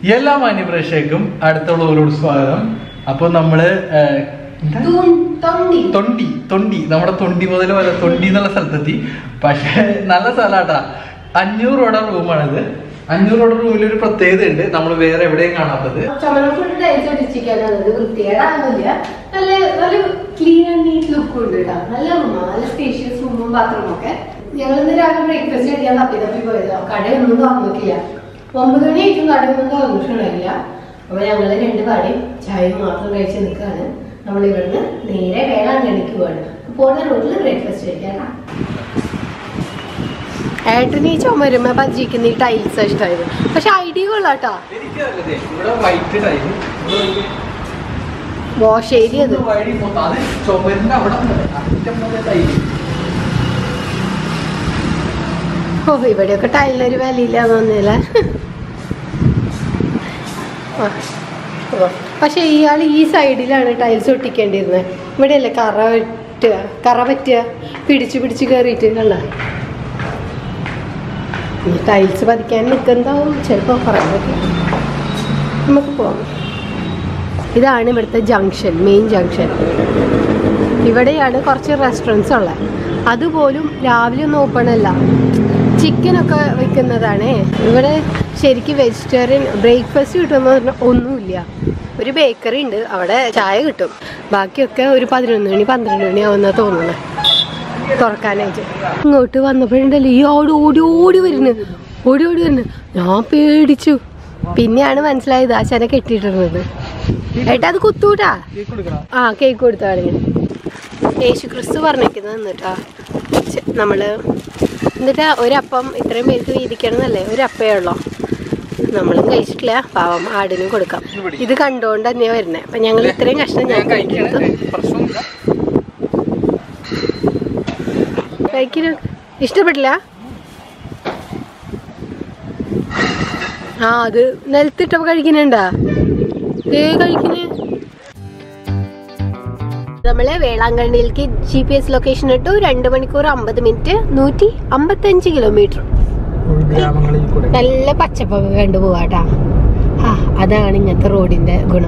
എല്ലാ മാന്യപ്രേക്ഷകർക്കും അടുത്ത വ്ളോഗിലോട് സ്വാഗതം അപ്പൊ നമ്മള് ഏഹ്, എന്താ? തൊണ്ടി തൊണ്ടി തൊണ്ടി നമ്മുടെ തൊണ്ടി മുതൽ വരെ തൊണ്ടി എന്നുള്ള സ്ഥലത്തെത്തി പക്ഷെ നല്ല സ്ഥലാട്ടാ അഞ്ഞൂറ് രൂപയുടെ റൂമാണിത് അഞ്ഞൂറ് രൂപയുടെ റൂമിൽ ഒരു പ്രത്യേകത ഉണ്ട് നമ്മൾ വേറെ എവിടെയും കാണാത്തത് ചുമലപ്പുഴ ടൈൽസ് അടിച്ചിരിക്കാനാണ് അത് വൃത്തികേടാകുന്നില്ല നല്ല നല്ല ക്ലീൻ ആൻഡ് നീറ്റ് ലുക്കും ഉണ്ട് കേട്ടോ നല്ല റൂമാ നല്ല സ്പേഷ്യസ് റൂമും ബാത്റൂമും ഒക്കെ ഞങ്ങൾ ഇന്ന് രാവിലെ ബ്രേക്ക്ഫാസ്റ്റ് കഴിക്കാൻ തപ്പി തപ്പി പോയതാ കടയൊന്നും തുറന്നിട്ടില്ല ഒമ്പത് മണി ആയിട്ടും കടയൊന്നും തുറന്നിട്ടുണ്ടായില്ല അപ്പൊ ഞങ്ങള് രണ്ട് കടയും ചായയും മാത്രം കഴിച്ച് നിൽക്കാണ് നമ്മൾ ഇവിടുന്ന് നേരെ വേളാങ്കണ്ണിക്ക് പോവാണ് പോണ റോഡിൽ ബ്രേക്ക്ഫാസ്റ്റ് കഴിക്കാം ഏട്ടന് ഈ ചുമരുമ പതിച്ചിരിക്കുന്ന ഈ ടൈൽസ് ഇഷ്ടമായത് പക്ഷെ ഐഡിയ കൊള്ളാട്ടോ ഇവിടെ വൈറ്റ് ടൈല് വാഷ് ഏരിയ അത് വഴി മൊത്തം അത് ചുമരിന്റെ അവിടെ അറ്റം മുതൽ ടൈല് ഓ ഇവിടെയൊക്കെ ടൈലിനൊരു വിലയില്ല തോന്നില്ല പക്ഷെ ഇയാൾ ഈ സൈഡിലാണ് ടൈൽസ് ഒട്ടിക്കേണ്ടിയിരുന്നത് ഇവിടെയല്ലേ കറ പറ്റുക കറ പറ്റുക പിടിച്ച് പിടിച്ച് കയറിയിട്ട് കണ്ട ഈ ടൈൽസ് പതിക്കാൻ നിൽക്കുന്നതാവും ചിലപ്പോൾ പറയാൻ പറ്റില്ല നമുക്ക് പോവാം ഇതാണ് ഇവിടുത്തെ ജംഗ്ഷൻ മെയിൻ ജംഗ്ഷൻ ഇവിടെയാണ് കുറച്ച് റെസ്റ്റോറൻറ്റ്സ് ഉള്ളത് അതുപോലും രാവിലെ ഒന്നും ഓപ്പൺ അല്ല ചിക്കനൊക്കെ വിൽക്കുന്നതാണ് ഇവിടെ ശരിക്കും വെജിറ്റേറിയൻ ബ്രേക്ക്ഫാസ്റ്റ് കിട്ടുമെന്ന് പറഞ്ഞാൽ ഒന്നുമില്ല ഒരു ബേക്കറി ഉണ്ട് അവിടെ ചായ കിട്ടും ബാക്കിയൊക്കെ ഒരു പതിനൊന്ന് മണി പന്ത്രണ്ട് മണി ആവുന്ന തോന്നുന്നത് തുറക്കാനായിട്ട് ഇങ്ങോട്ട് വന്നപ്പോഴുണ്ടല്ലോ ഈ ഓടി ഓടി ഓടി വരുന്നു ഓടി ഓടി വരുന്നു ഞാൻ പേടിച്ചു പിന്നെയാണ് മനസ്സിലായത് ആശാനെ കെട്ടിയിട്ടിരുന്നത് ഏട്ടാ അത് കുത്തൂട്ടാ ആ കേക്ക് കൊടുത്താണ് യേശു ക്രിസ്തു പറഞ്ഞേക്കുന്നത് എന്നിട്ടാ ചെ- നമ്മള് എന്നിട്ട് ഒരപ്പം ഇത്രയും പേർക്ക് വീതിക്കണം എന്നല്ലേ ഒരപ്പേ ഉള്ളോ നമ്മളും കഴിച്ചിട്ടില്ല പാവം ആടിനും കൊടുക്കാം ഇത് കണ്ടുകൊണ്ട് തന്നെയാ വരുന്നത് അപ്പൊ ഞങ്ങൾ ഇത്രയും കഷ്ണം ഞാൻ കഴിക്കുന്നത് പ്രശ്നമില്ല കഴിക്കുന്ന ഇഷ്ടപ്പെട്ടില്ല ആ അത് നിലത്തിട്ടപ്പോ കഴിക്കുന്നുണ്ടാ ഏ കഴിക്കുന്നേ നമ്മള് വേളാങ്കണ്ണിയിലേക്ക് ജി പി എസ് ലൊക്കേഷൻ ഇട്ടു രണ്ട് മണിക്കൂർ അമ്പത് മിനിറ്റ് നൂറ്റി അമ്പത്തഞ്ച് കിലോമീറ്റർ ഗ്രാമങ്ങളിൽ കൂടെ നല്ല പച്ചപ്പൊക്കെ കണ്ടു പോവാട്ടാ ആ അതാണ് ഇങ്ങനത്തെ റോഡിന്റെ ഗുണം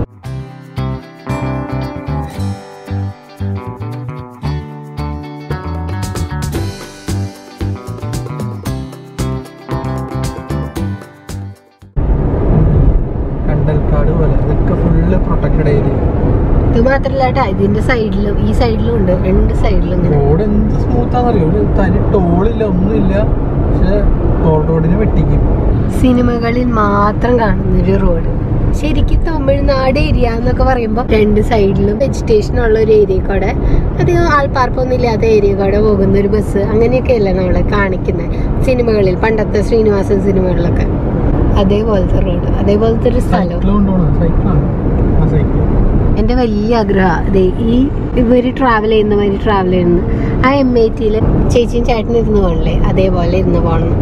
കണ്ടൽക്കാട് പോലെ ഇതൊക്കെ ഫുള്ള് പ്രൊട്ടക്റ്റഡ് ഏരിയ ഇത് മാത്രല്ല കേട്ടാ ഇതിന്റെ സൈഡിലും ഈ സൈഡിലും ഉണ്ട് രണ്ട് സൈഡിലും ഇങ്ങനെ റോഡ് എന്ത് സ്മൂത്താന്നറിയോ ഒരു തനി ടോളില്ല ഒന്നുമില്ല പക്ഷെ ടോൾ റോഡിനെ വെട്ടിക്കും സിനിമകളിൽ മാത്രം കാണുന്ന ഒരു റോഡ് ശരിക്കും തമിഴ്നാട് ഏരിയ എന്നൊക്കെ പറയുമ്പോൾ രണ്ട് സൈഡിലും വെജിറ്റേഷൻ ഉള്ള ഒരു ഏരിയ കൂടെ അധികം ആൾപ്പാർപ്പൊന്നും ഇല്ലാത്ത ഏരിയ കൂടെ പോകുന്ന ഒരു ബസ് അങ്ങനെയൊക്കെയല്ലേ നമ്മളെ കാണിക്കുന്നത് സിനിമകളിൽ പണ്ടത്തെ ശ്രീനിവാസൻ സിനിമകളിലൊക്കെ അതേപോലത്തെ റോഡ് അതേപോലത്തെ ഒരു സ്ഥലം സൈക്കിൾ കൊണ്ടുപോകണം സൈക്കിളാണ് ആ സൈക്കിൾ എൻ്റെ വലിയ ആഗ്രഹം അതെ ഈ ഇവർ ട്രാവൽ ചെയ്യുന്ന മാതിരി ട്രാവൽ ചെയ്യുന്നു ആ എം ഐ ടിയിൽ ചേച്ചിയും ചേട്ടനും ഇരുന്ന് പോകണില്ലേ അതേപോലെ ഇരുന്ന് പോകണം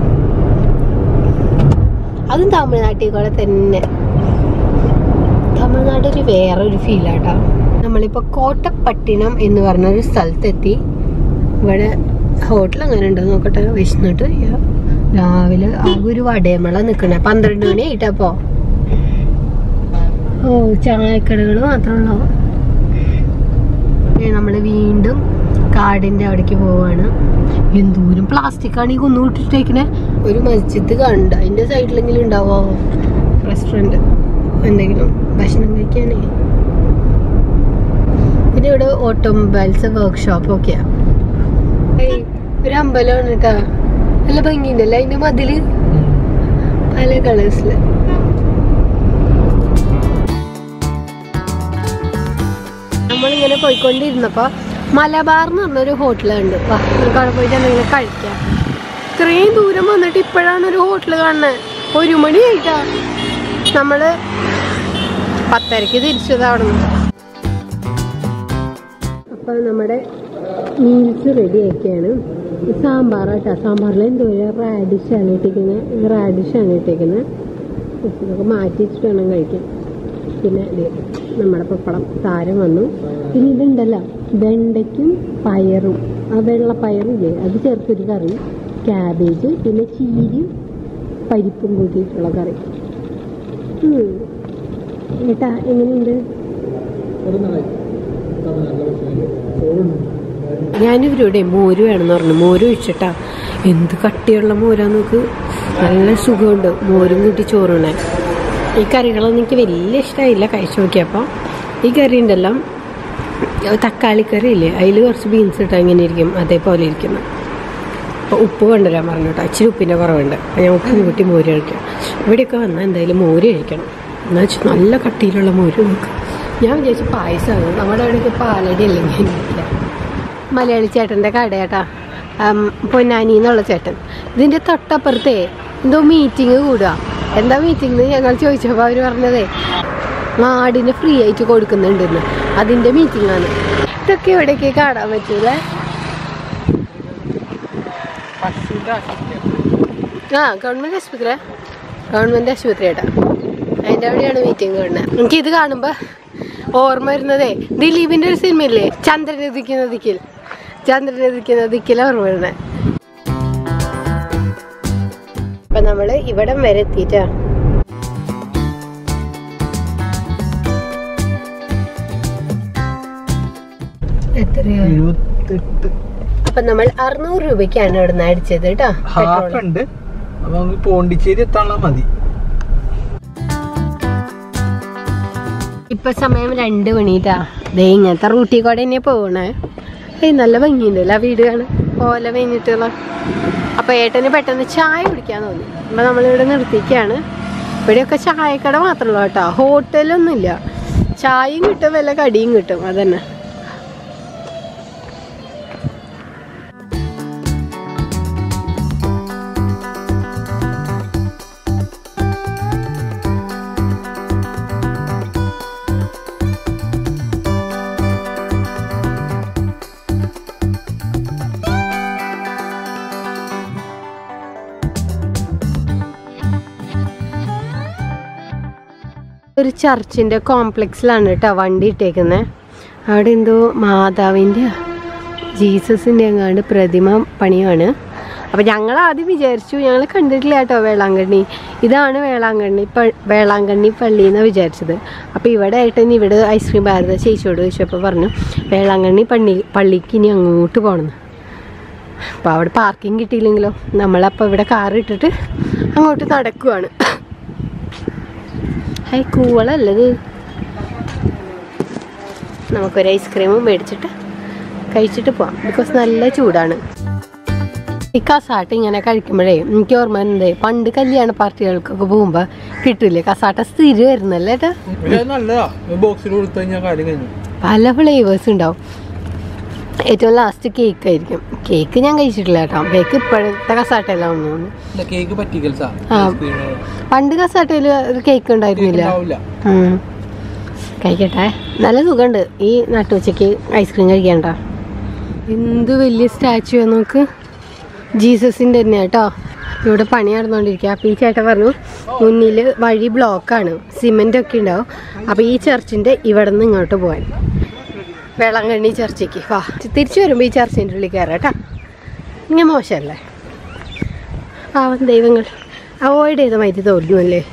അതും തമിഴ്നാട്ടിൽ കൂടെ തന്നെ തമിഴ്നാട് ഒരു വേറെ ഒരു ഫീലാട്ടോ നമ്മളിപ്പോൾ കോട്ടപ്പട്ടിണം എന്ന് പറഞ്ഞ ഒരു സ്ഥലത്തെത്തി ഇവിടെ ഹോട്ടൽ അങ്ങനെ ഉണ്ട് നോക്കട്ടെ വിശന്നിട്ട് വയ്യ. രാവിലെ ആകെ ഒരു വടയമള നിൽക്കണേ പന്ത്രണ്ട് മണി ആയിട്ടപ്പോ ഓ ചായക്കടകൾ മാത്രമുള്ളൂ നമ്മൾ വീണ്ടും കാടിന്റെ അവിടേക്ക് പോവാണ് എന്തോരം പ്ലാസ്റ്റിക് ആണ് ഈ കുന്നുവിട്ടിട്ടേക്കണേ ഒരു മസ്ജിദ് കണ്ട അതിന്റെ സൈഡിലെങ്കിലും ഉണ്ടാവോ റെസ്റ്റോറൻറ്റ് എന്തെങ്കിലും ഭക്ഷണം കഴിക്കാനേ പിന്നെ ഇവിടെ ഓട്ടോമൊബൈൽസ് വർക്ക്ഷോപ്പ് ഒക്കെയാ ഏയ്, ഒരു അമ്പലമാണ് കേട്ടാ നല്ല ഭംഗിയുണ്ടല്ലേ അതിന്റെ മതില് പല കളേഴ്സില് നമ്മളിങ്ങനെ പോയിക്കൊണ്ടിരുന്നപ്പോ മലബാർ എന്ന് പറഞ്ഞൊരു ഹോട്ടലുണ്ട് വാ നമുക്ക് അവിടെ പോയിട്ട് എന്തെങ്കിലും കഴിക്കാം ഇത്രയും ദൂരം വന്നിട്ട് ഇപ്പോഴാണ് ഒരു ഹോട്ടൽ കാണുന്നത് ഒരു മണിയായിട്ടാ നമ്മള് പത്തരക്ക് തിരിച്ചത് അവിടെ നിന്ന് അപ്പൊ നമ്മുടെ മീൽസ് റെഡി ആക്കിയാണ് സാമ്പാറാട്ടാ സാമ്പാറിൽ എന്തോ റാഡിഷ് ആണ് ഇട്ടേക്കുന്നത് റാഡിഷ് ആണ് ഇട്ടേക്കുന്നത് ഇതൊക്കെ മാറ്റി വെച്ചിട്ട് വേണം കഴിക്കാൻ പിന്നെ ദേ നമ്മുടെ പപ്പടം താരം വന്നു പിന്നെ ഇതുണ്ടല്ലോ വെണ്ടയ്ക്കും പയറും ആ വെള്ള പയറില്ലേ അത് ചേർത്തൊരു കറി ക്യാബേജ് പിന്നെ ചീരയും പരിപ്പും കൂട്ടിയിട്ടുള്ള കറി ഏട്ടാ എങ്ങനെയുണ്ട് ഞാനിവരോടെ മോര് വേണമെന്ന് പറഞ്ഞു മോര് ഒഴിച്ചിട്ടാ എന്ത് കട്ടിയുള്ള മോരാ നോക്ക് നല്ല സുഖമുണ്ട് മോരും കൂട്ടി ചോറുണേ ഈ കറികളൊന്നും എനിക്ക് വലിയ ഇഷ്ടമായില്ല കഴിച്ചു നോക്കിയപ്പോൾ ഈ കറി ഉണ്ടല്ലോ തക്കാളി കറി ഇല്ലേ അതിൽ കുറച്ച് ബീൻസ് ഇട്ടാൽ ഇങ്ങനെ ഇരിക്കും അതേപോലെ ഇരിക്കുന്നു അപ്പോൾ ഉപ്പ് കൊണ്ടുവരാൻ പറഞ്ഞു കേട്ടോ ഇച്ചിരി ഉപ്പിൻ്റെ കുറവുണ്ട് അപ്പോൾ ഞാൻ ഉപ്പിന് കൂട്ടി മോര് കഴിക്കാം ഇവിടെയൊക്കെ വന്നാൽ എന്തായാലും മോര് കഴിക്കണം എന്ന് വെച്ചാൽ നല്ല കട്ടിയിലുള്ള മോര് നോക്കും ഞാൻ വിചാരിച്ചു പായസമാണ് നമ്മുടെ അവിടെയൊക്കെ പാലടി അല്ലെങ്കിൽ ഇല്ല മലയാളി ചേട്ടൻ്റെ കടയാട്ടാ ഉം, പൊന്നാനി എന്നുള്ള ചേട്ടൻ ഇതിൻ്റെ തൊട്ടപ്പുറത്തെ എന്തോ മീറ്റിംഗ് കൂടുക എന്താ മീറ്റിംഗ് ഞങ്ങൾ ചോദിച്ചപ്പോൾ അവർ പറഞ്ഞതേ നാടിന് ഫ്രീ ആയിട്ട് കൊടുക്കുന്നുണ്ടെന്ന് അതിൻ്റെ മീറ്റിംഗ് ആണ് ഇതൊക്കെ എവിടേക്ക് കാണാൻ പറ്റൂലേ ആ ഗവൺമെൻറ് ആശുപത്രി ഗവൺമെൻറ് ആശുപത്രി ഏട്ടാ അതിൻ്റെ അവിടെയാണ് മീറ്റിംഗ് കാണുന്നത് എനിക്കിത് കാണുമ്പോൾ ഓർമ്മ വരുന്നതേ ദിലീപിൻ്റെ ഒരു സിനിമയില്ലേ ചന്ദ്രനദിക്കുന്ന ദിക്കിൽ ചന്ദ്രനദിക്കുന്ന ദിക്കിൽ ഓർമ്മ വരുന്നത് അപ്പൊ നമ്മള് ഇവിടം വരെ എത്തിയിട്ടാ എത്രയോ എഴുപത്തെട്ട് അപ്പൊ നമ്മൾ അറുന്നൂറ് രൂപയ്ക്കാണ് ഇവിടെ നിന്ന് അടിച്ചത് കേട്ടോ ഹാഫ് പെട്രോൾ ഉണ്ട് അപ്പൊ നമുക്ക് പോണ്ടിച്ചേരി എത്താനുള്ള മതി ഇപ്പൊ സമയം രണ്ട് മണിട്ടാ ദേ ഇങ്ങനത്തെ റൂട്ടിൽ കൂടെ തന്നെ പോകണേ ഏയ് നല്ല ഭംഗിയുണ്ടല്ലോ ആ വീട് കാണാൻ ഓല കഴിഞ്ഞിട്ടുള്ള അപ്പൊ ഏട്ടന് പെട്ടെന്ന് ചായ കുടിക്കാൻ തോന്നി അപ്പൊ നമ്മളിവിടെ നിർത്തിക്കാണ് ഇവിടെയൊക്കെ ചായക്കട മാത്രമല്ല കേട്ടോ ഹോട്ടലൊന്നുമില്ല ചായയും കിട്ടും വല്ല കടിയും കിട്ടും അതന്നെ ഒരു ചർച്ചിന്റെ കോംപ്ലക്സിലാണ് കേട്ടോ വണ്ടി ഇട്ടേക്കുന്നത് അവിടെ എന്തോ മാതാവിൻ്റെ ജീസസിൻ്റെ എങ്ങാണ്ട് പ്രതിമ പണിയാണ് അപ്പം ഞങ്ങൾ ആദ്യം വിചാരിച്ചു ഞങ്ങൾ കണ്ടിട്ടില്ല കേട്ടോ വേളാങ്കണ്ണി ഇതാണ് വേളാങ്കണ്ണി പ വേളാങ്കണ്ണി പള്ളി എന്നാണ് വിചാരിച്ചത് അപ്പോൾ ഇവിടെ ആയിട്ട് ഇനി ഇവിടെ ഐസ്ക്രീം ഭാരത ചേച്ചിയോട് ചോദിച്ചപ്പോൾ പറഞ്ഞു വേളാങ്കണ്ണി പള്ളി പള്ളിക്ക് ഇനി അങ്ങോട്ട് പോകണമെന്ന് അപ്പോൾ അവിടെ പാർക്കിംഗ് കിട്ടിയില്ലെങ്കിലോ നമ്മളപ്പോൾ ഇവിടെ കാർ ഇട്ടിട്ട് അങ്ങോട്ട് നടക്കുവാണ് ഹൈ കൂവളല്ലത് നമുക്കൊരു ഐസ്ക്രീമും മേടിച്ചിട്ട് കഴിച്ചിട്ട് പോവാം ബിക്കോസ് നല്ല ചൂടാണ് ഈ കസാട്ട ഇങ്ങനെ കഴിക്കുമ്പോഴേ എനിക്ക് ഓർമ്മ വരുന്നത് പണ്ട് കല്യാണ പാർട്ടികൾക്കൊക്കെ പോകുമ്പോൾ കിട്ടില്ലേ കസാട്ട സ്ഥിരം വരുന്നല്ലേ ഏട്ടാ ഇത് നല്ലതാ ബോക്സിൽ കൊടുത്തു കഴിഞ്ഞാൽ കാര്യം കഴിഞ്ഞു പല ഫ്ലേവേഴ്സ് ഉണ്ടാവും ഏറ്റവും ലാസ്റ്റ് കേക്ക് ആയിരിക്കും കേക്ക് ഞാൻ കഴിച്ചിട്ടില്ല കേട്ടോ കേക്ക് ഇപ്പോഴത്തെ കസാട്ടയെല്ലാം ഒന്നും ഇല്ല കേക്ക് പറ്റിക്കൽസാ ആ. പണ്ട് കസാട്ടയിൽ കേക്ക് ഉണ്ടായിരുന്നില്ല ഉണ്ടാവില്ല ഉം. കഴിക്കട്ടെ നല്ല സുഖമുണ്ട് ഈ നട്ടുച്ചയ്ക്ക് ഐസ്ക്രീം കഴിക്കണ്ട എന്ത് വലിയ സ്റ്റാച്ചു നോക്ക് ജീസസിൻ്റെ തന്നെ കേട്ടോ ഇവിടെ പണി നടന്നുകൊണ്ടിരിക്കുക അപ്പോൾ ഈ ചേട്ടൻ പറഞ്ഞു മുന്നിൽ വഴി ബ്ലോക്കാണ് സിമെൻ്റ് ഒക്കെ ഉണ്ടാവും അപ്പോൾ ഈ ചർച്ചിൻ്റെ ഇവിടെ നിന്ന് ഇങ്ങോട്ട് പോകാൻ വേളാങ്കണ്ണി ചർച്ചയ്ക്ക് വാ തിരിച്ചു വരുമ്പോൾ ഈ ചർച്ചിൻ്റെ ഉള്ളിൽ കയറാം കേട്ടോ ഇങ്ങനെ മോശമല്ലേ പാവം ദൈവങ്ങൾ അവോയ്ഡ് ചെയ്ത മാതിരി തോന്നുന്നു അല്ലേ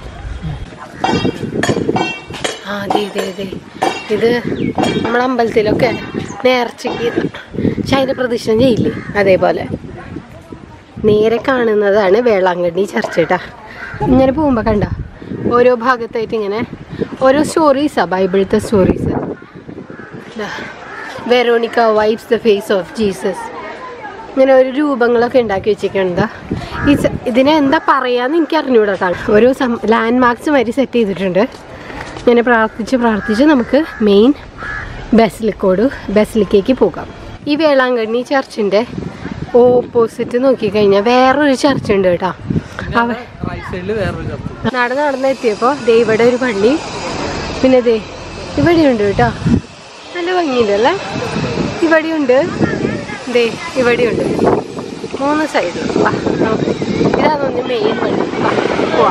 ആ അതെ അതെ അതെ ഇത് നമ്മളെ അമ്പലത്തിലൊക്കെ നേർച്ചയ്ക്ക് ശൈലപ്രദക്ഷിണം ചെയ്യില്ലേ അതേപോലെ നേരെ കാണുന്നതാണ് വേളാങ്കണ്ണി ചർച്ച കേട്ടാ ഇങ്ങനെ പോകുമ്പോൾ കണ്ട ഓരോ ഭാഗത്തായിട്ട് ഇങ്ങനെ ഓരോ സ്റ്റോറീസാ ബൈബിളത്തെ stories Veronica vibes the face of Jesus ഇങ്ങനെ ഒരു രൂപങ്ങളൊക്കെ ഉണ്ടാക്കി വെച്ചിട്ടുണ്ട് ഈ സ- ഇതിനെ എന്താ പറയാന്ന് എനിക്ക് അറിഞ്ഞുകൂടാ ഓരോ ലാൻഡ് മാർക്സ് വരെ സെറ്റ് ചെയ്തിട്ടുണ്ട് ഇങ്ങനെ പ്രാർത്ഥിച്ച് പ്രാർത്ഥിച്ച് നമുക്ക് മെയിൻ ബസിലിക്കോട് ബസിലിക്കേക്ക് പോകാം ഈ വേളാങ്കണ്ണി ചർച്ചിൻ്റെ ഓപ്പോസിറ്റ് നോക്കിക്കഴിഞ്ഞാൽ വേറൊരു ചർച്ച് ഉണ്ട് കേട്ടോ അവ റൈറ്റ് സൈഡിൽ വേറൊരു ചർച്ച നടന്ന് നടന്ന് എത്തിയപ്പോൾ ദേ ഇവിടെ ഒരു പള്ളി പിന്നെ ദേ ഇവിടെയുണ്ട് കേട്ടോ നല്ല ഭംഗിയുണ്ടല്ലേ ഇവിടെയുണ്ട് ദേ ഇവിടെയുണ്ട് മൂന്ന് സൈഡ് വാ നമുക്ക് ഇതാണ് മെയിൻ പള്ളി വാ പോവാം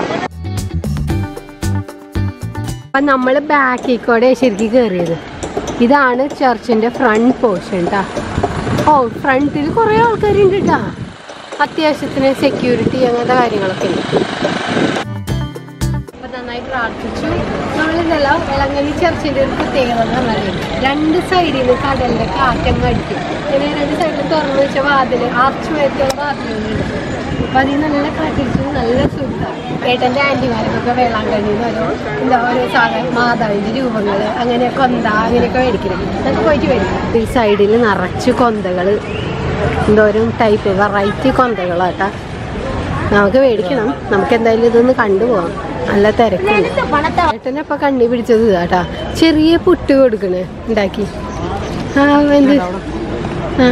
അപ്പം നമ്മൾ ബാക്കിൽ കൂടെ ശരിക്കും കയറിയത് ഇതാണ് ചർച്ചിൻ്റെ ഫ്രണ്ട് പോർഷൻ കേട്ടോ ഓ ഫ്രണ്ടിൽ കുറേ ആൾക്കാരുണ്ട് കേട്ടോ അത്യാവശ്യത്തിന് സെക്യൂരിറ്റി അങ്ങനത്തെ കാര്യങ്ങളൊക്കെ ഉണ്ട് അപ്പം നന്നായി പ്രാർത്ഥിച്ചു നമ്മളിതല്ല വിളങ്ങലി ചർച്ചിന്റെ ഒരു പ്രത്യേകത എന്ന് പറഞ്ഞാൽ രണ്ട് സൈഡിൽ നിന്ന് കടലിന്റെ കാറ്റങ്ങ് അടിക്കും ഇങ്ങനെ രണ്ട് സൈഡിൽ തുറന്നു വെച്ച വാതില് ആർച്ച് വരത്തുള്ള വാതിലുകളുണ്ട് അപ്പൊ അതിൽ നല്ല കാറ്റടിച്ചു നല്ല സുഖമാണ് ഏട്ടന്റെ ആന്റിമാർക്കൊക്കെ വേളാങ്കണ്ണിന്ന് ഓരോ എന്താ ഓരോ സാധനം മാതാവിന്റെ രൂപങ്ങള് അങ്ങനെ കൊന്ത അങ്ങനെയൊക്കെ മേടിക്കണം നമുക്ക് പോയിട്ട് മേടിക്കാം ഈ സൈഡിൽ നിറച്ച് കൊന്തകള് എന്തോരം ടൈപ്പ് വെറൈറ്റി കൊന്തകളാട്ടാ നമുക്ക് മേടിക്കണം നമുക്ക് എന്തായാലും ഇതൊന്ന് കണ്ടുപോകാം നല്ല തിരക്കുണ്ട് ഏട്ടനെ ഇപ്പൊ കണ്ണി പിടിച്ചത് ഇതാട്ടാ ചെറിയ പുട്ട് കൊടുക്കണേ ഉണ്ടാക്കി ആ എന്ത് ആ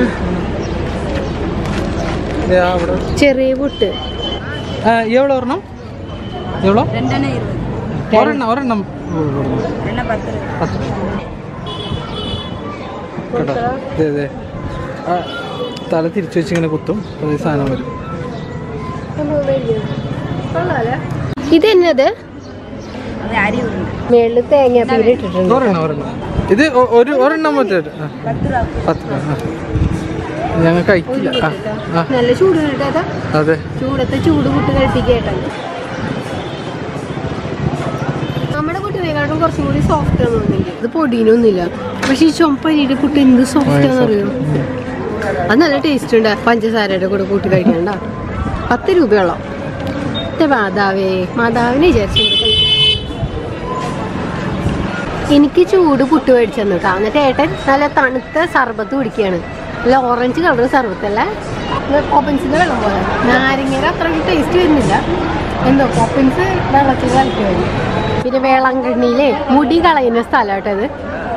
ദേ അവിടെ ചെറിയ പുട്ട് ആ, എവ്വളോ ഒരെണ്ണം എവ്വളോ ഒരെണ്ണം ഒരെണ്ണം പത്ത് കേട്ടോ ദേ ദേ ആ, തല തിരിച്ചു വെച്ച് ഇങ്ങനെ കുത്തും അതേ സാധനം വരും ഇത് എന്നത് മേളില് തേങ്ങാപ്പീര് ഇട്ടിട്ടുണ്ട് ഒരെണ്ണം ഒരെണ്ണം ഇത് ഒ- ഒരു ഒരെണ്ണം മറ്റേ ആ, പത്ത് രൂപ ആ. ഞങ്ങൾ കഴിക്കില്ല ആ ആ നല്ല ചൂട് കേട്ടാ അതെ ചൂടത്തെ ചൂട് പുട്ട് കഴിപ്പിക്കേട്ടാ നമ്മുടെ പുട്ടിനെക്കാട്ടും കുറച്ചും കൂടി സോഫ്റ്റ് ആണ് തോന്നുന്നെങ്കിൽ ഇത് പൊടിയിനൊന്നുമില്ല പക്ഷെ ഈ ചൊമ്പരിയുടെ പുട്ട് എന്ത് സോഫ്റ്റ് ആണെന്നറിയോ അത് നല്ല ടേസ്റ്റ് ഉണ്ട് പഞ്ചസാരയുടെ കൂടെ കൂട്ടി കഴിക്കണ്ട പത്ത് രൂപയോളം എന്റെ മാതാവേ മാതാവിനെ വിചാരിച്ചു എനിക്ക് ചൂട് പുട്ട് മേടിച്ചു തന്നു കേട്ടോ എന്നിട്ട് ഏട്ടൻ നല്ല തണുത്ത സർബത്ത് കുടിക്കുകയാണ് നല്ല ഓറഞ്ച് കളർ സർബത്തല്ല പോപ്പിൻസിന്റെ വെള്ളം പോലെ നാരങ്ങയുടെ അത്ര ടേസ്റ്റ് വരുന്നില്ല എന്തോ പോപ്പിൻസ് വെള്ളത്തിൽ കളിക്കുമായിരുന്നു പിന്നെ വേളാങ്കണ്ണിയിലെ മുടി കളയുന്ന സ്ഥലം കേട്ടോ ഇത്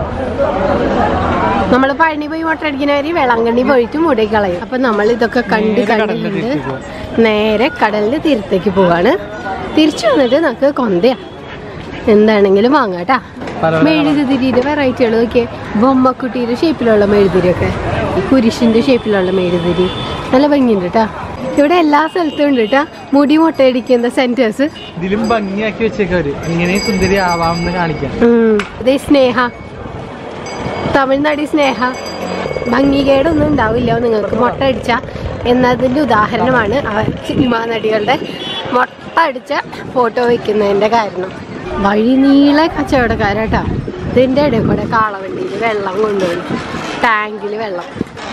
നമ്മൾ പഴനി പോയി മുട്ടടിക്കുന്നവര് വേളാങ്കണ്ണി പോയിട്ട് മുടി കളയും അപ്പൊ നമ്മൾ ഇതൊക്കെ കണ്ട് നേരെ കടലിന്റെ കണ്ടിട്ടുണ്ട് തീരത്തേക്ക് പോവാം. നേരെ കടലിന്റെ തീരത്തേക്ക് പോവാണ് തിരിച്ചു വന്നിട്ട് നമുക്ക് കൊന്തയാ എന്താണെങ്കിലും വാങ്ങാട്ടാ പല പല മെഴുകുതിരിയുടെ വെറൈറ്റികൾ നോക്കിയേ ബൊമ്മക്കുട്ടിയുടെ ഷേപ്പിലുള്ള മെഴുകുതിരിയൊക്കെ കുരിശിന്റെ ഷേപ്പിലുള്ള മെഴുകുതിരി നല്ല ഭംഗിയുണ്ട് കേട്ടാ ഇവിടെ എല്ലാ സ്ഥലത്തും ഉണ്ട് കേട്ടാ മുടി മുട്ടയടിക്കുന്ന സെന്റേഴ്സ് ഇതിലും ഭംഗിയാക്കി വെച്ചേക്കവര് ഇങ്ങനെ സുന്ദരി ആവാമെന്ന് കാണിക്കാൻ ഇതേ സ്നേഹ തമിഴ്നാടി സ്നേഹ ഭംഗികേടൊന്നും ഉണ്ടാവില്ല നിങ്ങൾക്ക് മുട്ട അടിച്ച എന്നതിൻ്റെ ഉദാഹരണമാണ് ആ സിനിമാ നടികളുടെ മുട്ട അടിച്ച ഫോട്ടോ വയ്ക്കുന്നതിൻ്റെ കാരണം വഴി നീളെ കച്ചവടക്കാരാട്ടാ ഇതിൻ്റെ ഇടയിൽ കൂടെ കാളവണ്ടിയിൽ വെള്ളം കൊണ്ടുപോയി ടാങ്കിൽ വെള്ളം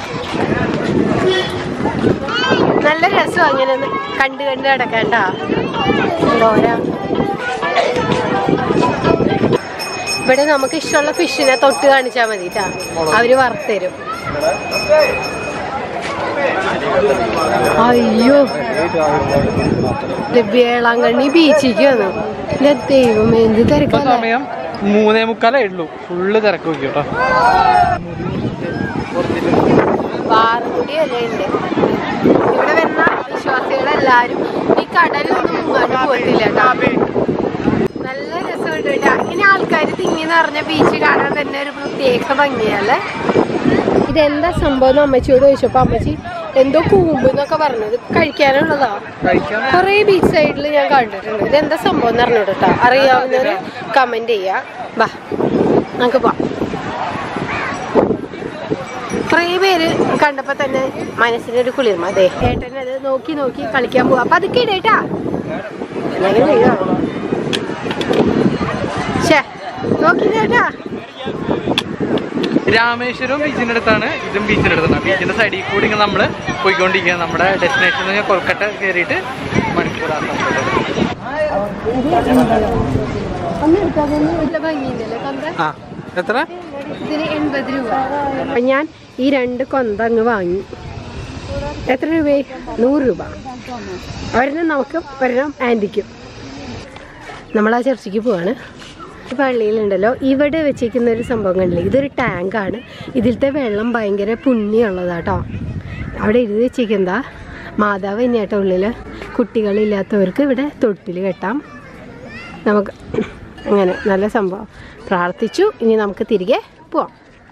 നല്ല രസം അങ്ങനെ ഒന്ന് കണ്ട് കണ്ട് കിടക്കണ്ട എന്തോരാ ഇവിടെ നമുക്ക് ഇഷ്ടമുള്ള ഫിഷിനെ തൊട്ട് കാണിച്ചാൽ മതി ട്ടാ അവര് വറുത്തരും അയ്യോ ഇത് വേളാങ്കണ്ണി ബീച്ചിക്ക് വന്നു എന്റെ ദൈവം എന്ത് ഇപ്പൊ തിരക്കല്ല സമയം മൂന്നേ മുക്കാലേ ഉള്ളൂ ഫുള്ള് തിരക്ക് നോക്കി കേട്ടോ വാറുകൂടി അല്ലേ ഉണ്ട് ഇവിടെ വരുന്ന വിശ്വാസികളെല്ലാരും ഈ കടലൊന്നും മുങ്ങാണ്ട് പോകത്തില്ല ട്ടാ. നല്ല രസമുണ്ട് കേട്ടോ ഇങ്ങനെ ആൾക്കാർ തിങ്ങി നിറഞ്ഞ ബീച്ച് കാണാൻ തന്നെ ഒരു പ്രത്യേക ഭംഗിയല്ലേ ഇതെന്താ സംഭവം എന്ന് അമ്മച്ചിയോട് ചോദിച്ചപ്പോ അമ്മച്ചി എന്തോ കൂമ്പ് എന്നൊക്കെ പറഞ്ഞത് കഴിക്കാനുള്ളതാ കഴിക്കാൻ കൊറേ ബീച്ച് സൈഡിൽ ഞാൻ കണ്ടിട്ടുണ്ട് ഇതെന്താ സംഭവം എന്ന് അറിഞ്ഞൂടെ കേട്ടോ അറിയാവുന്നവര് കമന്റ് ചെയ്യാ ബാ നമുക്ക് പോവാം കുറേ പേര് കണ്ടപ്പോ തന്നെ മനസ്സിനൊരു കുളിർമ അതെ ഏട്ടൻ അത് നോക്കി നോക്കി കളിക്കാൻ പോവാ അപ്പൊ അതൊക്കെ ഇടേട്ടാ അങ്ങനെ വീഴാം. ശ്ശേ, നോക്കി കേട്ടാ രാമേശ്വരം ബീച്ചിന്റെ അടുത്താണ് ഇതും ബീച്ചിന്റെ അടുത്താണ് ബീച്ചിന്റെ സൈഡിൽ കൂടി ഇങ്ങനെ നമ്മള് പോയിക്കൊണ്ടിരിക്കുക നമ്മുടെ ഡെസ്റ്റിനേഷൻ എന്ന് പറഞ്ഞാൽ കൊൽക്കട്ട കയറിയിട്ട് മണിപ്പൂർ ആസാം ഒന്ന് എടുക്കാതെ നല്ല ഭംഗിയുണ്ടല്ലേ കൊന്ത ആ എത്ര ഇതിന് എൺപത് രൂപ അപ്പൊ ഞാൻ ഈ രണ്ട് കൊന്ത അങ്ങ് വാങ്ങി എത്ര രൂപയായി നൂറ് രൂപ ഒരെണ്ണം നമുക്ക് ഒരെണ്ണം ആൻറ്റിക്കും നമ്മൾ ആ ചർച്ചയ്ക്ക് പോവാണ് ഈ പള്ളിയിലുണ്ടല്ലോ ഇവിടെ വെച്ചിരിക്കുന്ന ഒരു സംഭവം കണ്ടില്ലേ ഇതൊരു ടാങ്കാണ് ഇതിലത്തെ വെള്ളം ഭയങ്കര പുണ്യമുള്ളതാട്ടോ അവിടെ എഴുതി വെച്ചിരിക്കുന്നതാ മാതാവ് തന്നെയാട്ടോ ഉള്ളിൽ കുട്ടികളില്ലാത്തവർക്ക് ഇവിടെ തൊട്ടിൽ കെട്ടാം നമുക്ക് അങ്ങനെ നല്ല സംഭവം പ്രാർത്ഥിച്ചു ഇനി നമുക്ക് തിരികെ പോവാം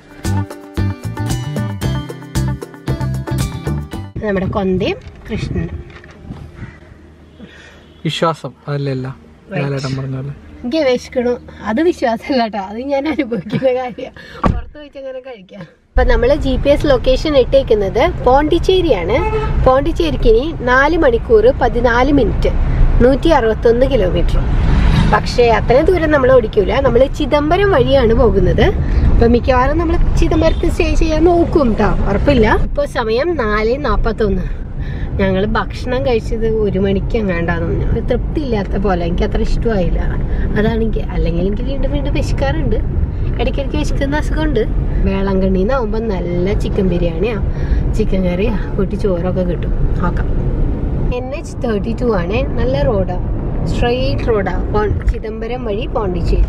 നമ്മുടെ കൊന്തയും കൃഷ്ണനും വിശ്വാസം അതല്ല ലാലേട്ടൻ പറഞ്ഞ പോലെ ഗവേഷിക്കണു അത് വിശ്വാസമല്ല കേട്ടോ അത് ഞാൻ അനുഭവിക്കുന്ന കാര്യമാണ് പുറത്ത് വെച്ച് അങ്ങനെ കഴിക്കാം അപ്പൊ നമ്മൾ ജി പി എസ് ലൊക്കേഷൻ ഇട്ടേക്കുന്നത് പോണ്ടിച്ചേരിയാണ് പോണ്ടിച്ചേരിക്ക് ഇനി നാല് മണിക്കൂർ പതിനാല് മിനിറ്റ് നൂറ്റി അറുപത്തൊന്ന് കിലോമീറ്റർ പക്ഷേ അത്രയും ദൂരം നമ്മൾ ഓടിക്കൂല നമ്മൾ ചിദംബരം വഴിയാണ് പോകുന്നത് അപ്പൊ മിക്കവാറും നമ്മൾ ചിദംബരത്ത് സ്റ്റേ ചെയ്യാൻ നോക്കും കേട്ടോ ഉറപ്പില്ല ഇപ്പൊ സമയം നാല് നാപ്പത്തൊന്ന് ഞങ്ങൾ ഭക്ഷണം കഴിച്ചത് ഒരു മണിക്ക് എങ്ങാണ്ടാന്ന് പറഞ്ഞു തൃപ്തി ഇല്ലാത്ത പോലെ എനിക്ക് അത്ര ഇഷ്ടമായില്ല അതാണ് എനിക്ക് അല്ലെങ്കിൽ എനിക്ക് വീണ്ടും വീണ്ടും വിശക്കാറുണ്ട് ഇടയ്ക്കിടയ്ക്ക് വിശക്കുന്ന അസുഖമുണ്ട് വേളങ്കണ്ണിന്നാവുമ്പോൾ നല്ല ചിക്കൻ ബിരിയാണിയാ ചിക്കൻ കറിയാ കൂട്ടി ചോറൊക്കെ കിട്ടും നോക്കാം എൻ എച്ച് തേർട്ടി ടു ആണ് നല്ല റോഡാ സ്ട്രെയിറ്റ് റോഡാ പോൺ- ചിദംബരം വഴി പോണ്ടിച്ചേരി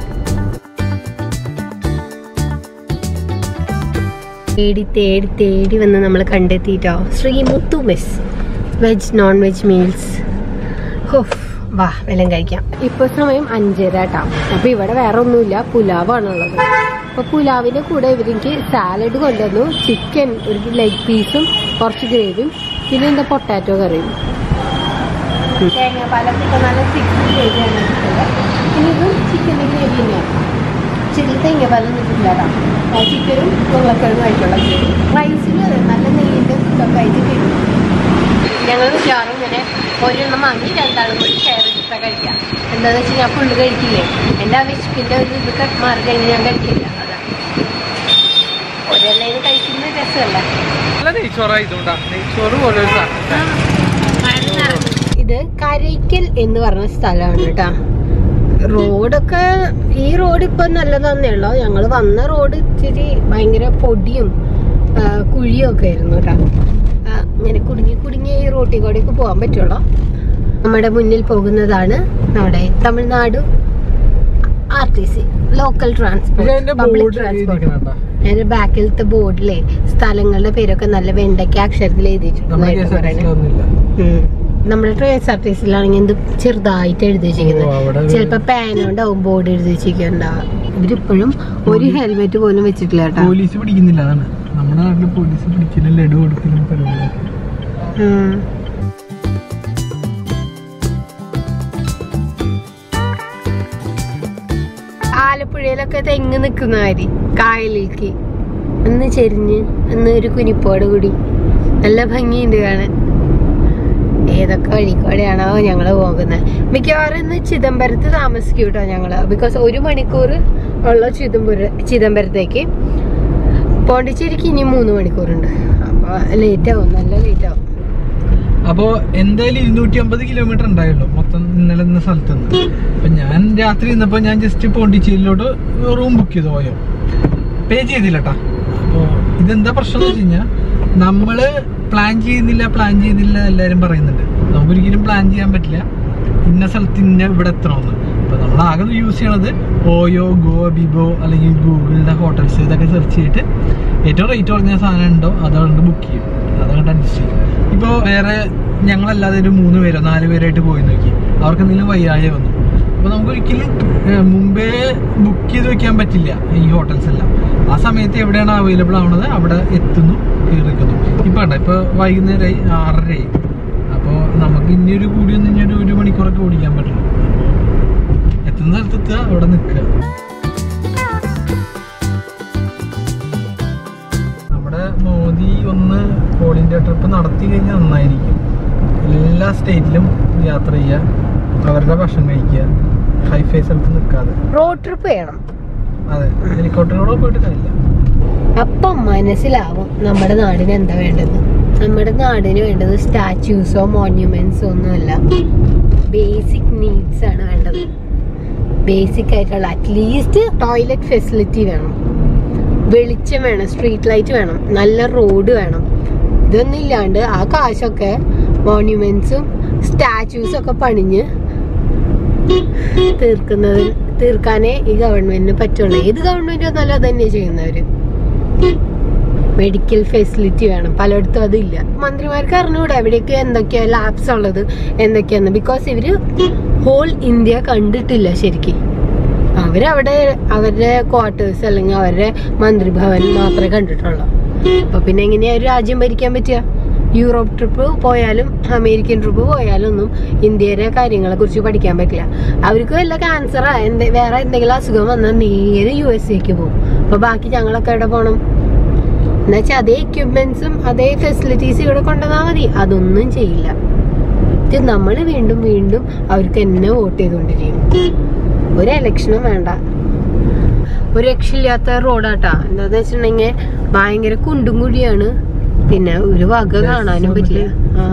തേടി തേടി തേടി വന്ന് നമ്മൾ കണ്ടെത്തിയിട്ടോ Shri Muthu mess veg non veg meals ഹോഫ് വാ വെല്ലം കഴിക്കാം ഇപ്പോൾ സമയം അഞ്ചര കേട്ടോ അപ്പൊ ഇവിടെ വേറെ ഒന്നുമില്ല പുലാവാണുള്ളത് അപ്പൊ പുലാവിന്റെ കൂടെ ഇവർക്ക് സാലഡ് കൊണ്ടുവന്നു ചിക്കൻ ഒരു ലെഗ് പീസും കുറച്ച് ഗ്രേവിയും പിന്നെ എന്താ പൊട്ടാറ്റോ കറിയും തേങ്ങാപ്പാലൊക്കെ ഇപ്പൊ നല്ല സിക്സ് ഗ്രേവിയാണ് പിന്നെ ഇതും ചിക്കൻ്റെ ഗ്രേവി തന്നെയാണ് ചെറിയ തേങ്ങാപ്പാലൊന്നും ഇട്ടില്ല കേട്ടോ ചിക്കനും ഉരുളക്കിഴങ്ങും ആയിട്ടുള്ള ഗ്രേവി റൈസിന് നല്ല നെയ്യിൻ്റെ ഇതൊക്കെ ആയിട്ട് കിട്ടും ഞങ്ങൾ മിക്കവാറും ഇങ്ങനെ ഒരെണ്ണം വാങ്ങി രണ്ടാളും കൂടി ഷെയർ ചെയ്തിട്ടാ കഴിക്കാം എന്താന്ന് വെച്ചാൽ ഞാൻ ഫുള്ള് കഴിക്കില്ലേ എൻ്റെ ആ വിശപ്പിൻ്റെ ഒരു ഇത് ക- മാറി കഴിഞ്ഞ് ഞാൻ കഴിക്കില്ല അതാണ് ഒരെണ്ണം കഴിക്കുന്നത് രസമല്ല നല്ല നെയ്ച്ചോറായതുകൊണ്ടാ നെയ്ച്ചോറ് പോലെ ഒരു സാധനം. ഇത് കരയ്ക്കൽ എന്ന് പറഞ്ഞ സ്ഥലമാണ് കേട്ടാ റോഡൊക്കെ ഈ റോഡ് ഇപ്പൊ നല്ലതാന്നേ ഉള്ളൂ ഞങ്ങൾ വന്ന റോഡ് ഇച്ചിരി ഭയങ്കര പൊടിയും ആ, കുഴിയും ഒക്കെ ആയിരുന്നു കേട്ടാ ആ, ഇങ്ങനെ കുടുങ്ങി കുടുങ്ങിയ ഈ റോട്ടിൽ കൂടെയൊക്കെ പോകാൻ പറ്റുള്ളൂ നമ്മുടെ മുന്നിൽ പോകുന്നതാണ് നമ്മുടെ Tamil Nadu R T C local പക്ഷേ ട്രാൻസ്പോർട്ട് അതിന്റെ പബ്ലിക് ബോർഡ് ട്രാൻസ്പോർട്ട് എഴുതിയിരിക്കണ അതിന്റെ ബാക്കിലത്തെ ബോർഡിലെ സ്ഥലങ്ങളുടെ പേരൊക്കെ നല്ല വെണ്ടയ്ക്ക അക്ഷരത്തിൽ നമ്മുടെ കെ എസ് ആർ ടി എഴുതിയിട്ടുണ്ട് ഒന്നുമില്ല ഉം. നമ്മുടെ കെ എസ് ആർ ടി സിയിലാണെങ്കിൽ എന്ത് ചെറുതായിട്ട് എഴുതി ഓ, അവിടെ വെച്ചിരിക്കുന്നത് ഒരു- ചിലപ്പോ പാനോണ്ടാവും ബോർഡ് എഴുതി വെച്ചിരിക്കുന്നുണ്ടാവുക ഇവരിപ്പോഴും ഒരു ഹെൽമെറ്റ് പോലും വെച്ചിട്ടില്ല കേട്ടോ പോലീസ് പിടിക്കുന്നില്ല അതാണ് നമ്മുടെ നാട്ടില് പോലീസ് പിടിക്കലും ലഡു കൊടുക്കലും പരിപാടി ഉം. ആലപ്പുഴയിലൊക്കെ തെങ്ങ് നിക്കുന്ന മാതിരി കായലിലേക്ക് ഒന്ന് ചെരിഞ്ഞ് ഒന്ന് ഒരു കുനിപ്പോട് കൂടി നല്ല ഭംഗിയുണ്ട് കാണാൻ ഏതൊക്കെ വഴിക്കൂടെയാണോ ഞങ്ങള് പോകുന്നത് മിക്കവാറും ഇന്ന് ചിദംബരത്ത് താമസിക്കും കേട്ടോ ഞങ്ങള് ബിക്കോസ് ഒരു മണിക്കൂർ ഉള്ള ചിദംബര ചിദംബരത്തേക്ക് പോണ്ടിച്ചേരിക്ക് ഇനി മൂന്ന് മണിക്കൂറുണ്ട് അപ്പൊ ലേറ്റ് ആവും നല്ല ലേറ്റ് ആവും അപ്പോ എന്തായാലും ഇരുന്നൂറ്റി അമ്പത് കിലോമീറ്റർ ഉണ്ടായല്ലോ മൊത്തം ഇന്നലെ ഇന്ന സ്ഥലത്ത് നിന്ന് അപ്പൊ ഞാൻ രാത്രി ഇന്നപ്പോ ഞാൻ ജസ്റ്റ് പോണ്ടിച്ചേരിയിലോട്ട് റൂം ബുക്ക് ചെയ്തു പോയോ പേ ചെയ്തില്ല കേട്ടാ അപ്പോ ഇതെന്താ പ്രശ്നം എന്ന് വെച്ച് കഴിഞ്ഞാൽ നമ്മള് പ്ലാൻ ചെയ്യുന്നില്ല പ്ലാൻ ചെയ്യുന്നില്ല എല്ലാരും പറയുന്നുണ്ട് നമുക്കൊരിക്കലും പ്ലാൻ ചെയ്യാൻ പറ്റില്ല ഇന്ന സ്ഥലത്ത് ഇന്ന ഇവിടെ എത്തണമെന്ന് അപ്പൊ നമ്മൾ ആകെ യൂസ് ചെയ്യണത് ഓയോ ഗോ ബിബോ അല്ലെങ്കിൽ ഗൂഗിളിന്റെ ഹോട്ടൽസ് ഇതൊക്കെ സെർച്ച് ചെയ്തിട്ട് ഏറ്റവും റേറ്റ് കുറഞ്ഞ സാധനം ഉണ്ടോ അതുകൊണ്ട് ബുക്ക് ചെയ്യും അതുകൊണ്ട് അഡ്ജസ്റ്റ് ചെയ്യും ഇപ്പോൾ വേറെ ഞങ്ങളല്ലാതെ ഒരു മൂന്ന് പേരോ നാല് പേരായിട്ട് പോയി നോക്കി അവർക്ക് എന്തെങ്കിലും വയ്യായ വന്നു അപ്പോൾ നമുക്ക് ഒരിക്കലും ഏഹ്, മുമ്പേ ബുക്ക് ചെയ്ത് വെക്കാൻ പറ്റില്ല ഈ ഹോട്ടൽസ് എല്ലാം ആ സമയത്ത് എവിടെയാണ് അവൈലബിൾ ആവുന്നത് അവിടെ എത്തുന്നു കയറിക്കുന്നു ഇപ്പം കണ്ട ഇപ്പോൾ വൈകുന്നേരമായി ആറരയായി അപ്പോൾ നമുക്ക് ഇനി ഒരു കൂടി ഒന്ന് ഇനി ഒരു ഒരു മണിക്കൂറൊക്കെ ഓടിക്കാൻ പറ്റുള്ളൂ എത്തുന്ന സ്ഥലത്തെത്തുക അവിടെ നിൽക്കുക നമ്മുടെ മോദി ഒന്ന് ഓൾ ഇന്ത്യ ട്രിപ്പ് നടത്തി കഴിഞ്ഞാൽ നന്നായിരിക്കും എല്ലാ സ്റ്റേറ്റിലും യാത്ര ചെയ്യുക അവരുടെ ഭക്ഷണം കഴിക്കുക ഹൈഫൈ സ്ഥലത്ത് നിൽക്കാതെ റോഡ് ട്രിപ്പ് ചെയ്യണം അതെ ഹെലികോപ്റ്ററിലൂടെ പോയിട്ട് കാര്യമില്ല അപ്പം മനസ്സിലാവും നമ്മുടെ നാടിന് എന്താ വേണ്ടത് നമ്മുടെ നാടിന് വേണ്ടത് സ്റ്റാച്യൂസോ മോണ്യുമെന്റ്സോ ഒന്നുമല്ല ബേസിക് നീഡ്സ് ആണ് വേണ്ടത് ബേസിക് ആയിട്ടുള്ള അറ്റ്ലീസ്റ്റ് ടോയ്ലറ്റ് ഫെസിലിറ്റി വേണം വെളിച്ചം വേണം സ്ട്രീറ്റ് ലൈറ്റ് വേണം നല്ല റോഡ് വേണം ഇതൊന്നും ഇല്ലാണ്ട് ആ കാശൊക്കെ മോണ്യുമെന്റ്സും സ്റ്റാച്യൂസും ഒക്കെ പണിഞ്ഞ് തീർക്കുന്നത് തീർക്കാനേ ഈ ഗവൺമെന്റിന് പറ്റുള്ളൂ ഏത് ഗവൺമെന്റ് വന്നാലും അത് തന്നെ ചെയ്യുന്നവര് മെഡിക്കൽ ഫെസിലിറ്റി വേണം പലയിടത്തും അതില്ല മന്ത്രിമാർക്ക് അറിഞ്ഞൂടെ എവിടെയൊക്കെ എന്തൊക്കെയാ ലാബ്സ് ഉള്ളത് എന്തൊക്കെയാന്ന് ബിക്കോസ് ഇവര് ഹോൾ ഇന്ത്യ കണ്ടിട്ടില്ല ശരിക്കും അവരവിടെ അവരുടെ ക്വാർട്ടേഴ്സ് അല്ലെങ്കിൽ അവരുടെ മന്ത്രിഭവൻ മാത്രമേ കണ്ടിട്ടുള്ളൂ അപ്പൊ പിന്നെ എങ്ങനെയാ ഒരു രാജ്യം ഭരിക്കാൻ പറ്റുക യൂറോപ്പ് ട്രിപ്പ് പോയാലും അമേരിക്കൻ ട്രിപ്പ് പോയാലും ഒന്നും ഇന്ത്യയുടെ കാര്യങ്ങളെ കുറിച്ച് പഠിക്കാൻ പറ്റില്ല അവർക്ക് വല്ല ക്യാൻസറാ എന്ത് വേറെ എന്തെങ്കിലും അസുഖം വന്നാൽ നേരെ യു എസ് എക്ക് പോകും അപ്പൊ ബാക്കി ഞങ്ങളൊക്കെ എവിടെ പോകണം എന്നുവെച്ചാൽ അതേ എക്യുപ്മെന്റ്സും അതേ ഫെസിലിറ്റീസ് ഇവിടെ കൊണ്ടുവന്നാൽ മതി അതൊന്നും ചെയ്യില്ല എന്നിട്ട് നമ്മൾ വീണ്ടും വീണ്ടും അവർക്ക് എന്നെ വോട്ട് ചെയ്തുകൊണ്ടിരിക്കും ഒരു ഇലക്ഷനും വേണ്ട ഒരു രക്ഷയില്ലാത്ത റോഡാട്ടാ എന്താന്ന് വെച്ചിട്ടുണ്ടെങ്കിൽ ഭയങ്കര കുണ്ടും കുഴിയാണ് പിന്നെ ഒരു വക കാണാനും പറ്റില്ല ആ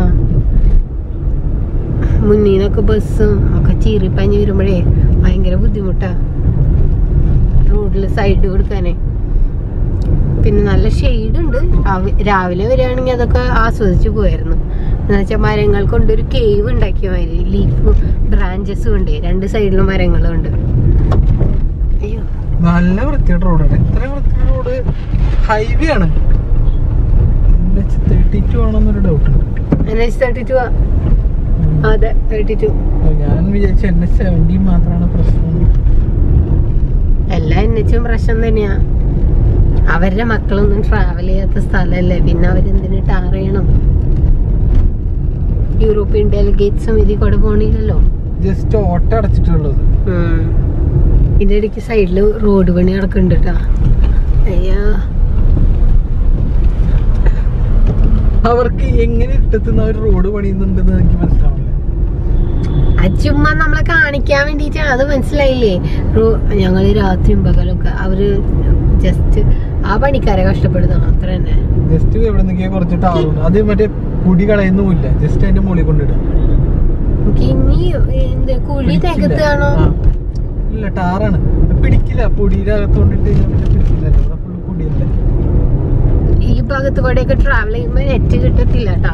മുന്നിൽ നിന്നൊക്കെ ബസ്സും ഒക്കെ ചീറിപ്പഞ്ഞ് വരുമ്പോഴേ ഭയങ്കര ബുദ്ധിമുട്ടാ റോഡിൽ സൈഡ് കൊടുക്കാനേ പിന്നെ നല്ല ഷെയ്ഡ് ഉണ്ട് രാവി- രാവിലെ വരികയാണെങ്കിൽ അതൊക്കെ ആസ്വദിച്ചു പോയായിരുന്നു എന്നുവെച്ചാൽ മരങ്ങൾ കൊണ്ട് ഒരു കേവ് ഉണ്ടാക്കിയ മാതിരി ലീഫ് ബ്രാഞ്ചസും ഉണ്ട് രണ്ട് സൈഡിലും മരങ്ങളും ഉണ്ട് അയ്യോ നല്ല വൃത്തിയുടെ റോഡാണ് എത്ര വൃത്തിയുടെ റോഡ് ഹൈവേ ആണ് തേർട്ടി ടു ആണെന്നൊരു ഡൗട്ട് ഉണ്ട് എൻ എച്ച് തേർട്ടി ടു അതെ തേർട്ടി ടു അപ്പൊ ഞാൻ വിചാരിച്ച എൻ എസ് സെവൻറ്റി മാത്രമാണ് പ്രശ്നം എല്ലാ എൻ എച്ചും പ്രശ്നം തന്നെയാ അവരുടെ മക്കളൊന്നും ട്രാവൽ ചെയ്യാത്ത സ്ഥലമല്ലേ പിന്നെ അവരെന്തിന് ടാർ ചെയ്യണം യൂറോപ്യൻ ഡെലിഗേറ്റ്സും ഇതിൽ കൂടെ പോണില്ലല്ലോ ജസ്റ്റ് ഓട്ട അടച്ചിട്ടുള്ളത് ഉം. ഇതിന്റെ ഇടയ്ക്ക് സൈഡില് റോഡ് പണി നടക്കുന്നുണ്ട് കേട്ടാ അയ്യാ അവർക്ക് എങ്ങനെ ഇട്ടത്തുന്ന അവർ റോഡ് പണിയുന്നുണ്ടെന്ന് എനിക്ക് മനസ്സിലാവില്ല അത് ചുമ്മാ നമ്മളെ കാണിക്കാൻ വേണ്ടിട്ടാണ് അത് മനസ്സിലായില്ലേ റോ- ഞങ്ങള് രാത്രിയും പകലൊക്കെ അവര് ജസ്റ്റ് ആ പണിക്കാരെ കഷ്ടപ്പെടുന്നതാണ് അത്ര തന്നെ ജസ്റ്റ് എവിടെ നിന്നൊക്കെയാ കുറച്ച് ടാറുണ്ട് അത് മറ്റേ പൊടി കളയുന്നുമില്ല ജസ്റ്റ് അതിന്റെ മുകളിൽ കൊണ്ടിടുക നമുക്ക് ഇനി എന്ത് കുഴി പിടിക്കില്ല. തികത്താണോ ആ. ഇല്ല ടാറാണ് പിടിക്കില്ല പൊടിയുടെ അകത്ത് കൊണ്ടിട്ട് കഴിഞ്ഞാൽ പിന്നെ പിടിക്കില്ലല്ലോ ഇവിടെ ഫുള്ള് പൊടിയല്ലേ ഈ ഭാഗത്ത് കൂടെയൊക്കെ ട്രാവൽ ചെയ്യുമ്പോ നെറ്റ് കിട്ടത്തില്ല കേട്ടാ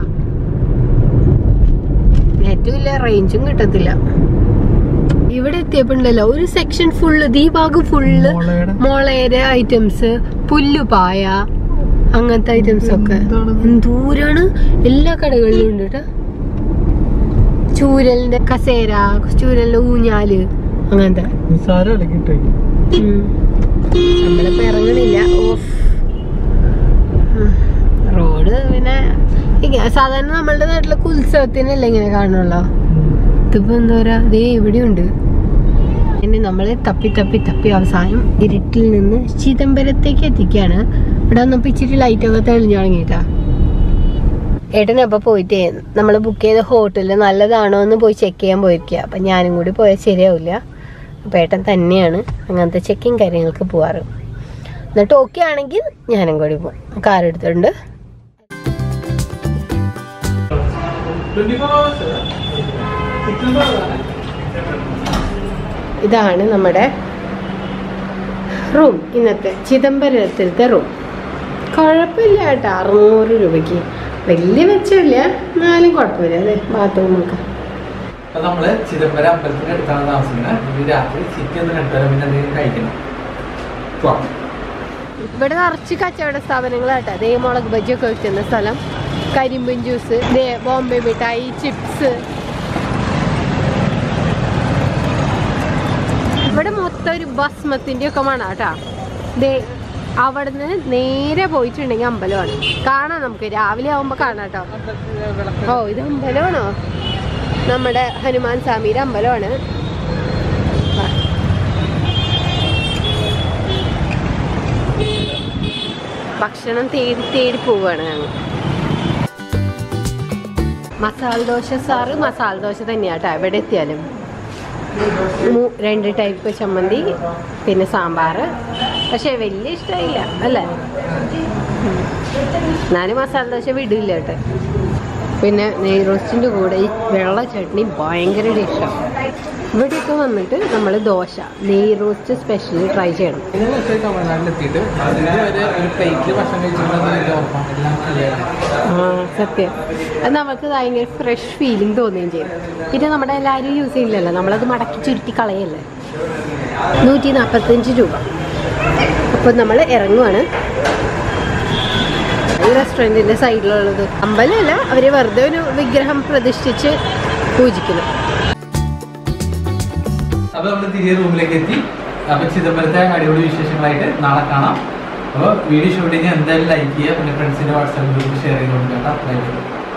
നെറ്റും ഇല്ല റേഞ്ചും കിട്ടത്തില്ല ഇവിടെ എത്തിയപ്പോണ്ടല്ലോ ഒരു സെക്ഷൻ ഫുള്ള് ഈ ഭാഗം ഫുള്ള് മോളയുടെ മുളയുടെ ഐറ്റംസ് പുല്ലുപായ അങ്ങനത്തെ ഐറ്റംസ് ഒക്കെ എന്താണിത്? എന്തൂരാണ് എല്ലാ കടകളിലും ഉണ്ട് കേട്ടോ ചൂരലിന്റെ കസേര ചൂരലിന്റെ ഊഞ്ഞാല് അങ്ങനത്തെ നിസാരമല്ല കിട്ടും ഉം. നമ്മളിപ്പോ ഇറങ്ങണില്ല ഓഫ് ഉം. റോഡ് പിന്നെ ഇങ്ങ- സാധാരണ നമ്മളുടെ നാട്ടിലൊക്കെ ഉത്സവത്തിനല്ലേ ഇങ്ങനെ കാണുള്ളൂ ഇതിപ്പോ എന്താ പറയാ ദേ ഇവിടെയുണ്ട് ഇനി നമ്മള് തപ്പി തപ്പി തപ്പി അവസാനം ഇരുട്ടിൽ നിന്ന് ചിദംബരത്തേക്ക് എത്തിക്കാണ് ഇവിടെ വന്നപ്പോ ഇച്ചിരി ലൈറ്റ് ഒക്കെ തെളിഞ്ഞു തുടങ്ങിട്ടാ ഏട്ടനപ്പൊ പോയിട്ട് നമ്മൾ ബുക്ക് ചെയ്ത ഹോട്ടലിൽ നല്ലതാണോ എന്ന് പോയി ചെക്ക് ചെയ്യാൻ പോയിരിക്കുക അപ്പൊ ഞാനും കൂടി പോയാൽ ശരിയാവില്ല അപ്പൊ ഏട്ടൻ തന്നെയാണ് അങ്ങനത്തെ ചെക്കിങ് കാര്യങ്ങൾക്ക് പോവാറ് എന്നിട്ട് ഓക്കെ ആണെങ്കിൽ ഞാനും കൂടി പോകും കാർ എടുത്തിട്ടുണ്ട് ഇതാണ് നമ്മുടെ റൂം ഇന്നത്തെ ചിദംബരത്തിലത്തെ റൂം കുഴപ്പമില്ല കേട്ടോ അറുന്നൂറ് രൂപയ്ക്ക് വലിയ മെച്ചമില്ല എന്നാലും കുഴപ്പമില്ല അതെ ബാത്റൂമൊക്കെ അപ്പൊ നമ്മള് ചിദംബരം അമ്പലത്തിന്റെ അടുത്താണ് താമസിക്കുന്നത് ഇനി രാത്രി ചിക്കൻ ഒന്ന് കണ്ടുവരാം പിന്നെ എന്തെങ്കിലും കഴിക്കണം പോവാം. ഇവിടെ നിറച്ച് കച്ചവട സ്ഥാപനങ്ങളാട്ടോ ദേ മുളക് ബജിയൊക്കെ വിൽക്കുന്ന സ്ഥലം കരിമ്പൻ ജ്യൂസ് ദേ ബോംബെ മിഠായി ചിപ്സ് ഇവിടെ മൊത്തം ഒരു ഭസ്മത്തിന്റെ ഒക്കെ മണ കേട്ടാ ദേ അവിടുന്ന് നേരെ പോയിട്ടുണ്ടെങ്കിൽ അമ്പലമാണ് കാണാം നമുക്ക് രാവിലെ ആവുമ്പോ കാണാം കേട്ടോ ഓ ഇത് അമ്പലമാണോ നമ്മുടെ ഹനുമാൻ സ്വാമിയുടെ അമ്പലമാണ് വാ. ഭക്ഷണം തേടി തേടി പോവുകയാണ് ഞങ്ങൾ മസാല ദോശ സാറ് മസാല ദോശ തന്നെയാട്ടോ എവിടെ എത്തിയാലും മൂ- രണ്ട് ടൈപ്പ് ചമ്മന്തി പിന്നെ സാമ്പാർ പക്ഷെ വലിയ ഇഷ്ടമായില്ല അല്ലേ ഉം. എന്നാലും മസാല ദോശ വിടില്ല കേട്ടോ പിന്നെ നെയ് റോസ്റ്റിൻ്റെ കൂടെ ഈ വെള്ള ചട്നി ഭയങ്കര ഡിഷാണ് ഇവിടെയൊക്കെ വന്നിട്ട് നമ്മൾ ദോശ നെയ് റോസ്റ്റ് സ്പെഷ്യൽ ട്രൈ ചെയ്യണം മൂന്ന് ദിവസമായി തമിഴ്നാട്ടിലെത്തിയിട്ട് ഇതുവരെ ഒരു പ്ലേറ്റിൽ ഭക്ഷണം കഴിച്ചിട്ടുണ്ടെന്ന് എനിക്ക് ഓർമ്മ എല്ലാം ക്ലിയറാണ് ആ സത്യം അത് നമുക്ക് ഭയങ്കര ഫ്രഷ് ഫീലിംഗ് തോന്നുകയും ചെയ്യും പിന്നെ നമ്മുടെ എല്ലാവരും യൂസ് ചെയ്യില്ലല്ലോ നമ്മളത് മടക്കി ചുരുട്ടി കളയല്ലേ നൂറ്റി നാൽപ്പത്തഞ്ച് രൂപ അപ്പോൾ നമ്മൾ ഇറങ്ങുവാണ് ഈ റെസ്റ്റോറൻറ്റിൻ്റെ സൈഡിലുള്ളത് അമ്പലമല്ല അവർ വെറുതെ ഒരു വിഗ്രഹം പ്രതിഷ്ഠിച്ച് പൂജിക്കുന്നു അപ്പൊ നമ്മൾ തിരികെ റൂമിലേക്ക് എത്തി അപ്പൊ ചിദംബരത്തെ അടിപൊളി വിശേഷങ്ങളായിട്ട് നാളെ കാണാം അപ്പോൾ വീഡിയോ ഷൂട്ട് കഴിഞ്ഞാൽ എന്തായാലും ലൈക്ക് ചെയ്യുക പിന്നെ ഫ്രണ്ട്സിന്റെ വാട്സാപ്പ് ഗ്രൂപ്പ് ഷെയർ ചെയ്ത് കൊടുക്കാം കേട്ടോ Bye bye.